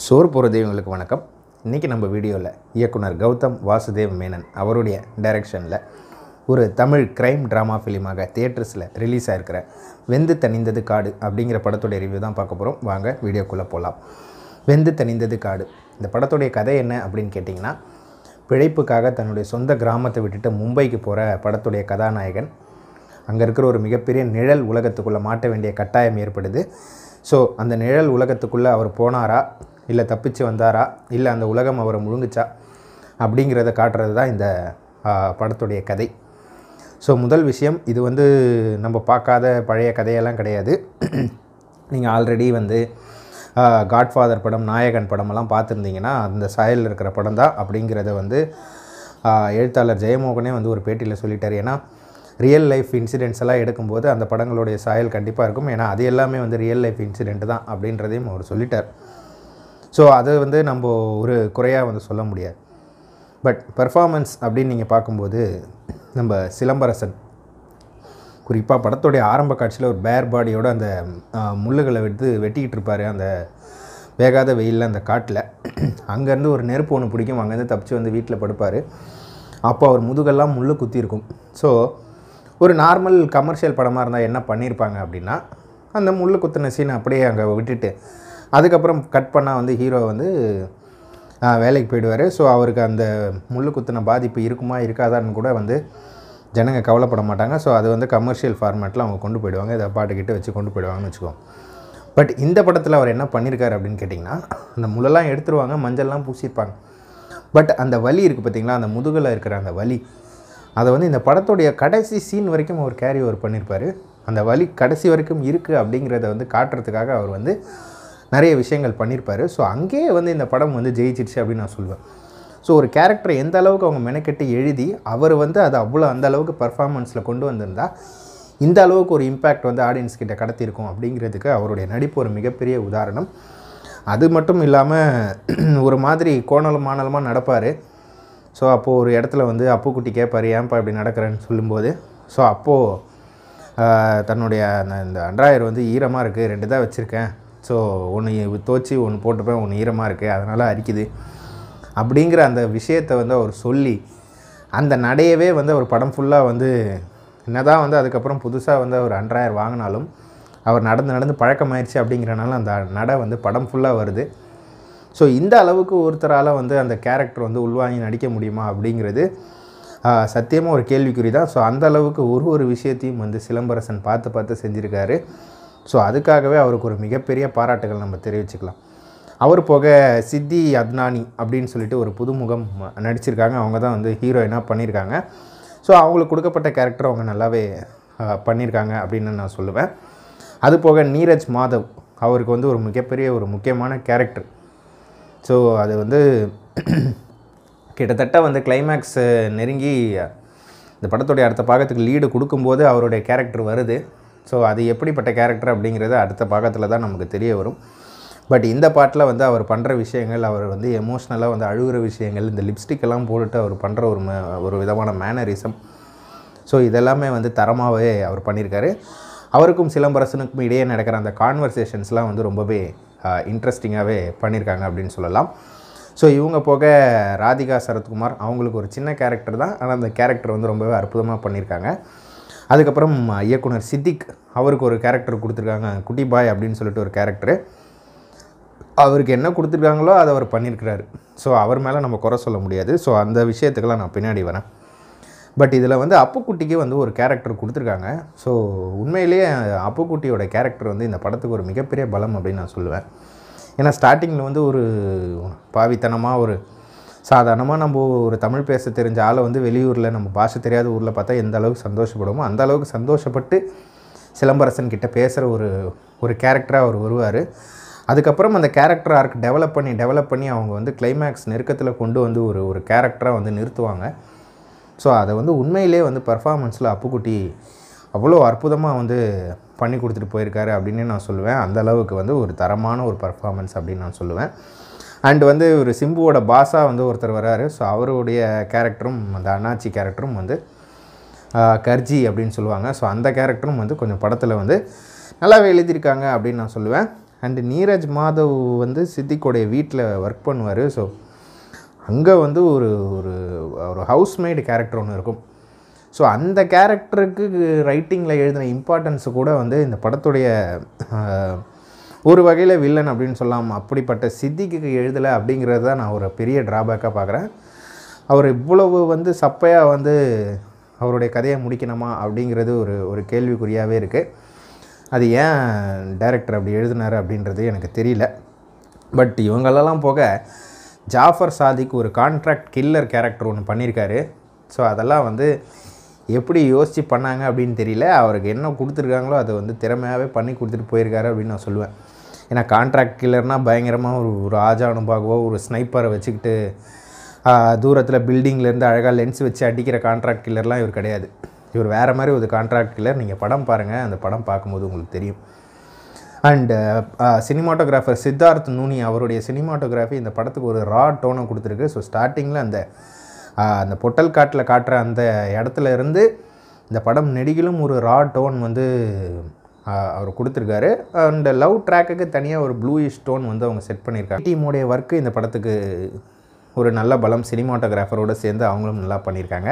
சோறு போகிற தெய்வங்களுக்கு வணக்கம் இன்றைக்கி நம்ம வீடியோவில் இயக்குனர் கௌதம் வாசுதேவ் மேனன் அவருடைய டைரக்ஷனில் ஒரு தமிழ் கிரைம் ட்ராமா ஃபிலிமாக தியேட்டர்ஸில் ரிலீஸ் ஆகிருக்கிற வெந்து தணிந்தது காடு அப்படிங்கிற படத்துடைய ரிவ்யூ தான் பார்க்க போகிறோம் வாங்க வீடியோக்குள்ளே போகலாம் வெந்து தணிந்தது காடு இந்த படத்துடைய கதை என்ன அப்படின்னு கேட்டிங்கன்னா பிழைப்புக்காக தன்னுடைய சொந்த கிராமத்தை விட்டுட்டு மும்பைக்கு போகிற படத்துடைய கதாநாயகன் அங்கே இருக்கிற ஒரு மிகப்பெரிய நிழல் உலகத்துக்குள்ளே மாட்ட வேண்டிய கட்டாயம் ஏற்படுது ஸோ அந்த நிழல் உலகத்துக்குள்ளே அவர் போனாரா இல்லை தப்பிச்சு வந்தாரா இல்லை அந்த உலகம் அவரை முழுங்குச்சா அப்படிங்கிறத காட்டுறது தான் இந்த ஆ, படத்துடைய கதை ஸோ முதல் விஷயம் இது வந்து நம்ம பார்க்காத பழைய கதையெல்லாம் கிடையாது நீங்கள் ஆல்ரெடி வந்து காட்ஃபாதர் படம் நாயகன் படமெல்லாம் பார்த்துருந்தீங்கன்னா அந்த சாயலில் இருக்கிற படம் தான் அப்படிங்கிறத வந்து ஆ, எழுத்தாளர் ஜெயமோகனே வந்து ஒரு பேட்டியில் சொல்லிட்டார் ஏன்னா ரியல் லைஃப் இன்சிடென்ட்ஸ் எல்லாம் எடுக்கும்போது அந்த படங்களுடைய சாயல் கண்டிப்பாக இருக்கும் ஏன்னா அது எல்லாமே வந்து ரியல் லைஃப் இன்சிடெண்ட் தான் அப்படின்றதையும் அவர் சொல்லிட்டார் ஸோ அதை வந்து நம்ம ஒரு குறையாக வந்து சொல்ல முடியாது பட் பெர்ஃபார்மன்ஸ் அப்படின்னு நீங்கள் பார்க்கும்போது நம்ம சிலம்பரசன் குறிப்பாக படத்துடைய ஆரம்ப காட்சியில் ஒரு பேர் பாடியோட அந்த ஆ, முள்ளுகளை எடுத்து வெட்டிக்கிட்டு இருப்பார் அந்த வேகாத வெயிலில் அந்த காட்டில் அங்கேருந்து ஒரு நெருப்பு ஒன்று பிடிக்கும் அங்கேருந்து தப்பிச்சு வந்து வீட்டில் படுப்பார் அப்போ அவர் முதுகெல்லாம் முள்ளு குத்தி இருக்கும் ஸோ ஒரு நார்மல் கமர்ஷியல் படமாக இருந்தால் என்ன பண்ணியிருப்பாங்க அப்படின்னா அந்த முள்ளு குத்தின சீனை அப்படியே அங்கே விட்டுட்டு அதுக்கப்புறம் கட் பண்ணால் வந்து ஹீரோ வந்து ஆ, வேலைக்கு போயிடுவார் ஸோ அவருக்கு அந்த முள்ளு குத்தின பாதிப்பு இருக்குமா இருக்காதான்னு கூட வந்து ஜனங்க கவலைப்பட மாட்டாங்க ஸோ அது வந்து கமர்ஷியல் ஃபார்மேட்டில் அவங்க கொண்டு போயிடுவாங்க இதை பாட்டுக்கிட்ட வச்சு கொண்டு போயிடுவாங்கன்னு வச்சுக்கோங்க பட் இந்த படத்தில் அவர் என்ன பண்ணியிருக்காரு அப்படின்னு கேட்டிங்கன்னா அந்த முள்ளெல்லாம் எடுத்துருவாங்க மஞ்சள்லாம் பூசியிருப்பாங்க பட் அந்த வலி இருக்குது பார்த்தீங்களா அந்த முதுகில் இருக்கிற அந்த வலி அதை வந்து இந்த படத்துடைய கடைசி சீன் வரைக்கும் அவர் கேரி ஓவர் பண்ணியிருப்பார் அந்த வலி கடைசி வரைக்கும் இருக்குது அப்படிங்கிறத வந்து காட்டுறதுக்காக அவர் வந்து நிறைய விஷயங்கள் பண்ணியிருப்பார் ஸோ அங்கேயே வந்து இந்த படம் வந்து ஜெயிச்சிடுச்சு அப்படின்னு நான் சொல்லுவேன் ஸோ ஒரு கேரக்டரை எந்த அளவுக்கு அவங்க மெனக்கெட்டு எழுதி அவர் வந்து அது அவ்வளோ அந்த அளவுக்கு பர்ஃபார்மன்ஸில் கொண்டு வந்திருந்தா இந்த அளவுக்கு ஒரு இம்பேக்ட் வந்து ஆடியன்ஸ் கிட்ட கடத்தியிருக்கும் அப்படிங்கிறதுக்கு அவருடைய நடிப்பு ஒரு மிகப்பெரிய உதாரணம் அது மட்டும் இல்லாமல் ஒரு மாதிரி கோணலும் மாணலமாக நடப்பார் ஸோ அப்போது ஒரு இடத்துல வந்து அப்புக்குட்டி கேட்பார் ஏன்ப்பா இப்படி நடக்கிறேன்னு சொல்லும்போது ஸோ அப்போது தன்னுடைய அந்த இந்த அண்ட்ராயர் வந்து ஈரமாக இருக்குது ரெண்டு தான் வச்சுருக்கேன் ஸோ ஒன்று தோச்சி ஒன்று போட்டுப்பேன் ஒன்று ஈரமாக இருக்குது அதனால் அரிக்குது அப்படிங்கிற அந்த விஷயத்தை வந்து அவர் சொல்லி அந்த நடையவே வந்து அவர் படம் ஃபுல்லாக வந்து என்னதான் வந்து அதுக்கப்புறம் புதுசாக வந்து அவர் அண்ட்ராயர் வாங்கினாலும் அவர் நடந்து நடந்து பழக்கமாயிருச்சு அப்படிங்கிறனால அந்த நடை வந்து படம் ஃபுல்லாக வருது ஸோ இந்த அளவுக்கு ஒருத்தரால் வந்து அந்த கேரக்டர் வந்து உள்வாங்கி நடிக்க முடியுமா அப்படிங்கிறது சத்தியமாக ஒரு கேள்விக்குறி தான் ஸோ அந்த அளவுக்கு ஒரு ஒரு விஷயத்தையும் வந்து சிலம்பரசன் பார்த்து பார்த்து செஞ்சுருக்காரு ஸோ அதுக்காகவே அவருக்கு ஒரு மிகப்பெரிய பாராட்டுகள் நம்ம தெரிவிச்சுக்கலாம் அவர் போக சித்தி அத்னானி அப்படின்னு சொல்லிட்டு ஒரு புதுமுகம் நடிச்சிருக்காங்க அவங்க தான் வந்து ஹீரோயினாக பண்ணியிருக்காங்க ஸோ அவங்களுக்கு கொடுக்கப்பட்ட கேரக்டர் அவங்க நல்லாவே ஆ, பண்ணியிருக்காங்க அப்படின்னு நான் சொல்லுவேன் அது போக நீரஜ் மாதவ் அவருக்கு வந்து ஒரு மிகப்பெரிய ஒரு முக்கியமான கேரக்டர் ஸோ அது வந்து கிட்டத்தட்ட வந்து கிளைமேக்ஸ் நெருங்கி இந்த படத்துடைய அடுத்த பாகத்துக்கு லீடு கொடுக்கும்போது அவருடைய கேரக்டர் வருது ஸோ அது எப்படிப்பட்ட கேரக்டர் அப்படிங்கிறது அடுத்த பாகத்தில் தான் நமக்கு தெரிய வரும் பட் இந்த பாட்டில் வந்து அவர் பண்ணுற விஷயங்கள் அவர் வந்து எமோஷ்னலாக வந்து அழுகிற விஷயங்கள் இந்த லிப்ஸ்டிக் எல்லாம் போட்டுட்டு அவர் பண்ணுற ஒரு ம ஒரு விதமான மேனரிசம் ஸோ இதெல்லாமே வந்து தரமாகவே அவர் பண்ணியிருக்காரு அவருக்கும் சிலம்பரசனுக்கும் இடையே நடக்கிற அந்த கான்வர்சேஷன்ஸ்லாம் வந்து ரொம்பவே இன்ட்ரெஸ்டிங்காகவே பண்ணியிருக்காங்க அப்படின்னு சொல்லலாம் ஸோ இவங்க போக ராதிகா சரத்குமார் அவங்களுக்கு ஒரு சின்ன கேரக்டர் தான் ஆனால் அந்த கேரக்டர் வந்து ரொம்பவே அற்புதமாக பண்ணியிருக்காங்க அதுக்கப்புறம் இயக்குனர் சித்திக் அவருக்கு ஒரு கேரக்டர் கொடுத்துருக்காங்க குட்டி பாய் அப்படின்னு சொல்லிட்டு ஒரு கேரக்டரு அவருக்கு என்ன கொடுத்துருக்காங்களோ அதை அவர் பண்ணியிருக்கிறாரு ஸோ அவர் மேலே நம்ம குறை சொல்ல முடியாது ஸோ அந்த விஷயத்துக்கெல்லாம் நான் பின்னாடி வரேன் பட் இதில் வந்து அப்புக்குட்டிக்கு வந்து ஒரு கேரக்டர் கொடுத்துருக்காங்க ஸோ உண்மையிலேயே அப்புக்குட்டியோட கேரக்டர் வந்து இந்த படத்துக்கு ஒரு மிகப்பெரிய பலம் அப்படின்னு நான் சொல்லுவேன் ஏன்னா ஸ்டார்டிங்கில் வந்து ஒரு பாவித்தனமாக ஒரு சாதாரணமாக நம்ம ஒரு தமிழ் பேச தெரிஞ்ச ஆளை வந்து வெளியூரில் நம்ம பாஷை தெரியாத ஊரில் பார்த்தா எந்த அளவுக்கு சந்தோஷப்படுமோ அந்த அளவுக்கு சந்தோஷப்பட்டு சிலம்பரசன் கிட்ட பேசுகிற ஒரு ஒரு கேரக்டராக அவர் வருவார் அதுக்கப்புறம் அந்த கேரக்டர் ஆர்க் டெவலப் பண்ணி டெவலப் பண்ணி அவங்க வந்து கிளைமேக்ஸ் நெருக்கத்தில் கொண்டு வந்து ஒரு ஒரு கேரக்டராக வந்து நிறுத்துவாங்க ஸோ அதை வந்து உண்மையிலே வந்து பர்ஃபார்மன்ஸில் அப்புக்குட்டி அவ்வளோ அற்புதமாக வந்து பண்ணி கொடுத்துட்டு போயிருக்காரு அப்படின்னு நான் சொல்லுவேன் அந்த அளவுக்கு வந்து ஒரு தரமான ஒரு பர்ஃபார்மன்ஸ் அப்படின்னு நான் சொல்லுவேன் அண்ட் வந்து ஒரு சிம்புவோட பாஸாக வந்து ஒருத்தர் வராரு ஸோ அவருடைய கேரக்டரும் அந்த அண்ணாச்சி கேரக்டரும் வந்து ஆஹ், கர்ஜி அப்படின்னு சொல்லுவாங்க ஸோ அந்த கேரக்டரும் வந்து கொஞ்சம் படத்தில் வந்து நல்லாவே எழுதியிருக்காங்க அப்படின்னு நான் சொல்லுவேன் அண்டு நீரஜ் மாதவ் வந்து சித்திக்கோடைய வீட்டில் ஒர்க் பண்ணுவார் ஸோ அங்கே வந்து ஒரு ஒரு ஒரு ஹவுஸ்மேடு கேரக்டர் ஒன்று இருக்கும் ஸோ அந்த கேரக்டருக்கு ரைட்டிங்கில் எழுதின இம்பார்ட்டன்ஸ் கூட வந்து இந்த படத்துடைய ஆஹ், ஒரு வகையில் வில்லன் அப்படின்னு சொல்லலாம் அப்படிப்பட்ட சித்திக்கு எழுதலை அப்படிங்கிறது தான் நான் ஒரு பெரிய ட்ராபேக்காக பார்க்குறேன் அவர் இவ்வளவு வந்து சப்பையாக வந்து அவருடைய கதையை முடிக்கணுமா அப்படிங்கிறது ஒரு ஒரு கேள்விக்குறியாகவே இருக்குது அது ஏன் டைரக்டர் அப்படி எழுதினார் அப்படின்றது எனக்கு தெரியல பட் இவங்களெல்லாம் போக ஜாஃபர் சாதிக் ஒரு கான்ட்ராக்ட் கில்லர் கேரக்டர் ஒன்று பண்ணியிருக்காரு ஸோ அதெல்லாம் வந்து எப்படி யோசித்து பண்ணாங்க அப்படின்னு தெரியல அவருக்கு என்ன கொடுத்துருக்காங்களோ அதை வந்து திறமையாகவே பண்ணி கொடுத்துட்டு போயிருக்காரு அப்படின்னு நான் சொல்லுவேன் ஏன்னா கான்ட்ராக்ட் கில்லர்னால் பயங்கரமாக ஒரு ஒரு ஆஜானுபாகவோ ஒரு ஸ்னைப்பரை வச்சுக்கிட்டு தூரத்தில் பில்டிங்லேருந்து அழகாக லென்ஸ் வச்சு அடிக்கிற கான்ட்ராக்ட் கில்லர்லாம் இவர் கிடையாது இவர் வேறு மாதிரி ஒரு கான்ட்ராக்ட் கில்லர் நீங்கள் படம் பாருங்கள் அந்த படம் பார்க்கும்போது உங்களுக்கு தெரியும் அண்டு சினிமாட்டோகிராஃபர் சித்தார்த் நூனி அவருடைய சினிமாட்டோகிராஃபி இந்த படத்துக்கு ஒரு ரா டோனை கொடுத்துருக்கு ஸோ ஸ்டார்டிங்கில் அந்த ஆஹ், அந்த பொட்டல் காட்டில் காட்டுற அந்த இடத்துல இருந்து இந்த படம் நெடுகிலும் ஒரு ரா டோன் வந்து ஆஹ், அவர் கொடுத்துருக்காரு அண்ட் லவ் ட்ராக்குக்கு தனியாக ஒரு ப்ளூயிஷ் டோன் வந்து அவங்க செட் பண்ணியிருக்காங்க டீமுடைய ஒர்க்கு இந்த படத்துக்கு ஒரு நல்ல பலம் சினிமாட்டோகிராஃபரோடு சேர்ந்து அவங்களும் நல்லா பண்ணியிருக்காங்க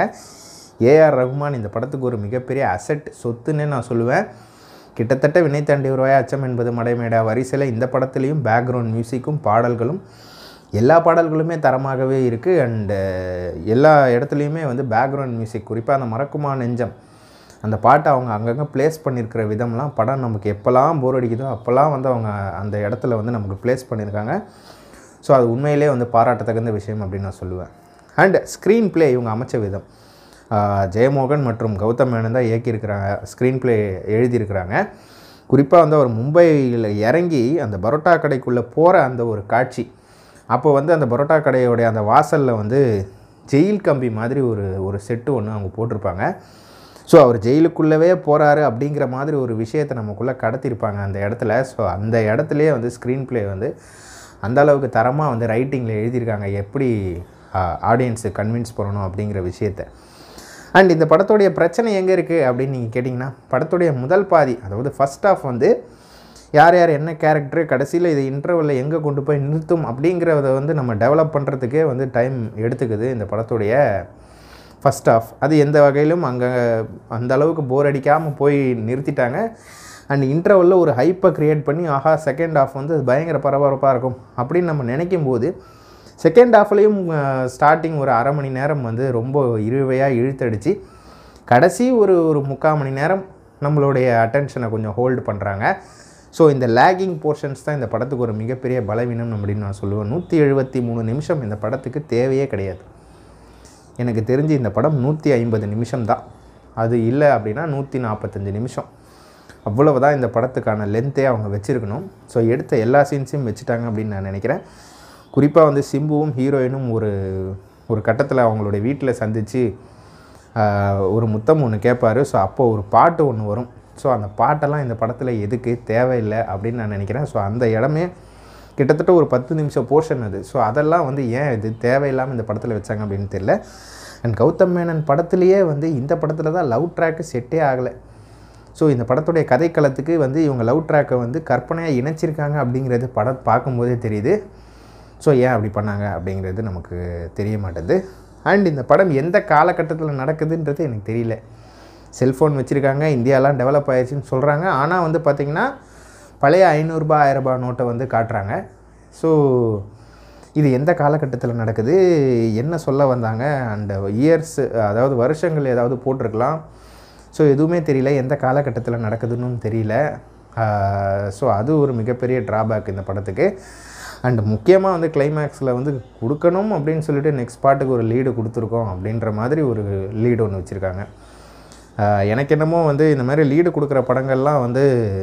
ஏஆர் ரகுமான் இந்த படத்துக்கு ஒரு மிகப்பெரிய அசெட் சொத்துன்னு நான் சொல்லுவேன் கிட்டத்தட்ட வினை தாண்டி வருவாய் அச்சம் என்பது மடைமேடா வரிசையில் இந்த படத்துலேயும் பேக்ரவுண்ட் மியூசிக்கும் பாடல்களும் எல்லா பாடல்களுமே தரமாகவே இருக்குது அண்டு எல்லா இடத்துலையுமே வந்து பேக்ரவுண்ட் மியூசிக் குறிப்பாக அந்த மறக்குமா நெஞ்சம் அந்த பாட்டை அவங்க அங்கங்கே ப்ளேஸ் பண்ணியிருக்கிற விதம்லாம் படம் நமக்கு எப்போல்லாம் போர் அடிக்குதோ அப்போல்லாம் வந்து அவங்க அந்த இடத்துல வந்து நமக்கு ப்ளேஸ் பண்ணியிருக்காங்க ஸோ அது உண்மையிலே வந்து பாராட்டத்தகுந்த விஷயம் அப்படின்னு நான் சொல்லுவேன் அண்ட் ஸ்க்ரீன் ப்ளே இவங்க அமைச்ச விதம் ஆஹ் ஜெயமோகன் மற்றும் கௌதம் மேனன் தான் இயக்கியிருக்கிறாங்க ஸ்க்ரீன் ப்ளே எழுதியிருக்கிறாங்க குறிப்பாக வந்து அவர் மும்பையில் இறங்கி அந்த பரோட்டா கடைக்குள்ளே போகிற அந்த ஒரு காட்சி அப்போ வந்து அந்த பரோட்டா கடையோடைய அந்த வாசலில் வந்து ஜெயில் கம்பி மாதிரி ஒரு ஒரு செட்டு ஒன்று அவங்க போட்டிருப்பாங்க ஸோ அவர் ஜெயிலுக்குள்ளவே போகிறாரு அப்படிங்கிற மாதிரி ஒரு விஷயத்தை நமக்குள்ளே கடத்திருப்பாங்க அந்த இடத்துல ஸோ அந்த இடத்துலையே வந்து ஸ்க்ரீன் ப்ளே வந்து அந்த அளவுக்கு தரமாக வந்து ரைட்டிங்கில் எழுதியிருக்காங்க எப்படி ஆடியன்ஸு கன்வின்ஸ் பண்ணணும் அப்படிங்கிற விஷயத்த அண்ட் இந்த படத்துடைய பிரச்சனை எங்கே இருக்குது அப்படின்னு நீங்கள் கேட்டிங்கன்னா படத்துடைய முதல் பாதி அதாவது ஃபஸ்ட் ஆஃப் வந்து யார் யார் என்ன கேரக்டர் கடைசியில் இது இன்டர்வலில் எங்கே கொண்டு போய் நிறுத்தும் அப்படிங்கிறத வந்து நம்ம டெவலப் பண்ணுறதுக்கே வந்து டைம் எடுத்துக்குது இந்த படத்துடைய ஃபஸ்ட் ஆஃப் அது எந்த வகையிலும் அங்கே அந்த அளவுக்கு போர் அடிக்காமல் போய் நிறுத்திட்டாங்க அண்ட் இன்டர்வலில் ஒரு ஹைப்பை க்ரியேட் பண்ணி ஆஹா செகண்ட் ஆஃப் வந்து அது பயங்கர பரபரப்பாக இருக்கும் அப்படின்னு நம்ம நினைக்கும் போது செகண்ட் ஹாஃப்லேயும் ஸ்டார்டிங் ஒரு அரை மணி நேரம் வந்து ரொம்ப இருவையாக இழுத்தடிச்சு கடைசி ஒரு ஒரு முக்கால் மணி நேரம் நம்மளுடைய அட்டென்ஷனை கொஞ்சம் ஹோல்டு பண்ணுறாங்க ஸோ இந்த லேகிங் போர்ஷன்ஸ் தான் இந்த படத்துக்கு ஒரு மிகப்பெரிய பலவீனம் அப்படின்னு நான் சொல்லுவேன் நூற்றி எழுபத்தி மூணு நிமிஷம் இந்த படத்துக்கு தேவையே கிடையாது எனக்கு தெரிஞ்சு இந்த படம் நூற்றி ஐம்பது நிமிஷம் தான் அது இல்லை அப்படின்னா நூற்றி நாற்பத்தஞ்சு நிமிஷம் அவ்வளவு தான் இந்த படத்துக்கான லென்த்தே அவங்க வச்சுருக்கணும் ஸோ எடுத்த எல்லா சீன்ஸையும் வச்சுட்டாங்க அப்படின்னு நான் நினைக்கிறேன் குறிப்பாக வந்து சிம்புவும் ஹீரோயினும் ஒரு ஒரு கட்டத்தில் அவங்களுடைய வீட்டில் சந்தித்து ஒரு முத்தம் ஒன்று கேட்பாரு ஸோ அப்போ ஒரு பாட்டு ஒன்று வரும் ஸோ அந்த பாட்டெல்லாம் இந்த படத்தில் எதுக்கு தேவையில்லை அப்படின்னு நான் நினைக்கிறேன் ஸோ அந்த இடமே கிட்டத்தட்ட ஒரு பத்து நிமிஷம் போர்ஷன் அது ஸோ அதெல்லாம் வந்து ஏன் இது தேவையில்லாமல் இந்த படத்தில் வச்சாங்க அப்படின்னு தெரியல அண்ட் கௌதம் மேனன் படத்துலேயே வந்து இந்த படத்தில் தான் லவ் ட்ராக்கு செட்டே ஆகலை ஸோ இந்த படத்துடைய கதைக்களத்துக்கு வந்து இவங்க லவ் ட்ராக்கை வந்து கற்பனையாக இணைச்சிருக்காங்க அப்படிங்கிறது படம் பார்க்கும்போதே தெரியுது ஸோ ஏன் அப்படி பண்ணாங்க அப்படிங்கிறது நமக்கு தெரிய மாட்டேது அண்ட் இந்த படம் எந்த காலகட்டத்தில் நடக்குதுன்றது எனக்கு தெரியல செல்ஃபோன் வச்சுருக்காங்க இந்தியாலாம் டெவலப் ஆயிடுச்சுன்னு சொல்கிறாங்க ஆனால் வந்து பார்த்திங்கன்னா பழைய ஐநூறுரூபா ஆயிரரூபா நோட்டை வந்து காட்டுறாங்க ஸோ இது எந்த காலகட்டத்தில் நடக்குது என்ன சொல்ல வந்தாங்க அண்ட் இயர்ஸ் அதாவது வருஷங்கள் ஏதாவது போட்டிருக்கலாம் ஸோ எதுவுமே தெரியல எந்த காலகட்டத்தில் நடக்குதுன்னு தெரியல ஸோ அது ஒரு மிகப்பெரிய ட்ராபேக் இந்த படத்துக்கு அண்ட் முக்கியமாக வந்து கிளைமேக்ஸில் வந்து கொடுக்கணும் அப்படின்னு சொல்லிட்டு நெக்ஸ்ட் பாட்டுக்கு ஒரு லீடு கொடுத்துருக்கோம் அப்படின்ற மாதிரி ஒரு லீடு ஒன்று வச்சுருக்காங்க எனக்கு என்னமோ வந்து இந்த மாதிரி லீடு கொடுக்குற படங்கள்லாம் வந்து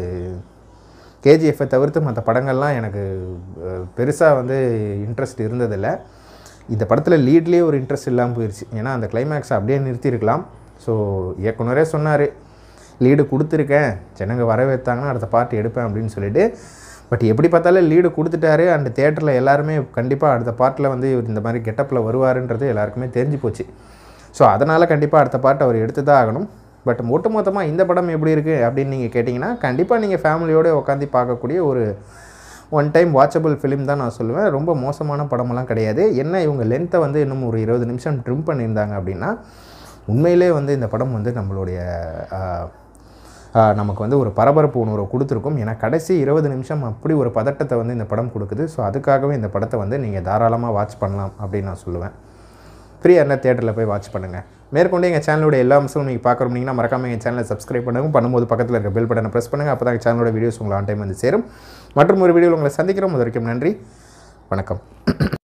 கேஜிஎஃப்பை தவிர்த்து மற்ற படங்கள்லாம் எனக்கு பெருசாக வந்து இன்ட்ரெஸ்ட் இருந்ததில்லை இந்த படத்தில் லீட்லேயே ஒரு இன்ட்ரெஸ்ட் இல்லாமல் போயிடுச்சு ஏன்னா அந்த கிளைமேக்ஸை அப்படியே நிறுத்தியிருக்கலாம் ஸோ இயக்குனரே சொன்னார் லீடு கொடுத்துருக்கேன் ஜனங்க வரவேற்றாங்கன்னா அடுத்த பார்ட் எடுப்பேன் அப்படின்னு சொல்லிட்டு பட் எப்படி பார்த்தாலும் லீடு கொடுத்துட்டாரு அண்ட் தேட்டரில் எல்லாருமே கண்டிப்பாக அடுத்த பார்ட்டில் வந்து இவர் இந்த மாதிரி கெட்டப்பில் வருவாருன்றது எல்லாருக்குமே தெரிஞ்சு போச்சு ஸோ அதனால் கண்டிப்பாக அடுத்த பார்ட் அவர் எடுத்து தான் ஆகணும் பட் ஒட்டுமொத்தமாக இந்த படம் எப்படி இருக்குது அப்படின்னு நீங்கள் கேட்டிங்கன்னா கண்டிப்பாக நீங்கள் ஃபேமிலியோடு உட்காந்து பார்க்கக்கூடிய ஒரு ஒன் டைம் வாட்சபிள் ஃபிலிம் தான் நான் சொல்லுவேன் ரொம்ப மோசமான படமெல்லாம் கிடையாது என்ன இவங்க லென்த்தை வந்து இன்னும் ஒரு இருபது நிமிஷம் ட்ரிம் பண்ணியிருந்தாங்க அப்படின்னா உண்மையிலே வந்து இந்த படம் வந்து நம்மளுடைய ஆஹ், ஆஹ், நமக்கு வந்து ஒரு பரபரப்பு உணர்வை கொடுத்துருக்கும் ஏன்னா கடைசி இருபது நிமிஷம் அப்படி ஒரு பதட்டத்தை வந்து இந்த படம் கொடுக்குது ஸோ அதுக்காகவே இந்த படத்தை வந்து நீங்கள் தாராளமாக வாட்ச் பண்ணலாம் அப்படின்னு நான் சொல்லுவேன் ஃப்ரீயாக இருந்தால் தேட்டரில் போய் வாட்ச் பண்ணுங்கள் மேற்கொண்டு எங்கள் சேனலோட எல்லா அம்சமும் நீங்கள் பார்க்குறோம்னீங்கன்னா மறக்காமல் எங்கள் சேனலை சப்ஸ்கிரைப் பண்ணுங்க பண்ணும்போது பக்கத்தில் இருக்க பெல் பட்டனை ப்ரெஸ் பண்ணுங்கள் அப்போ தான் எங்கள் சேனலோட வீடியோஸ் உங்களை ஆன் டைம் வந்து சேரும் மற்றும் ஒரு வீடியோவில் உங்களை சந்திக்கிறோம் அது வரைக்கும் நன்றி வணக்கம்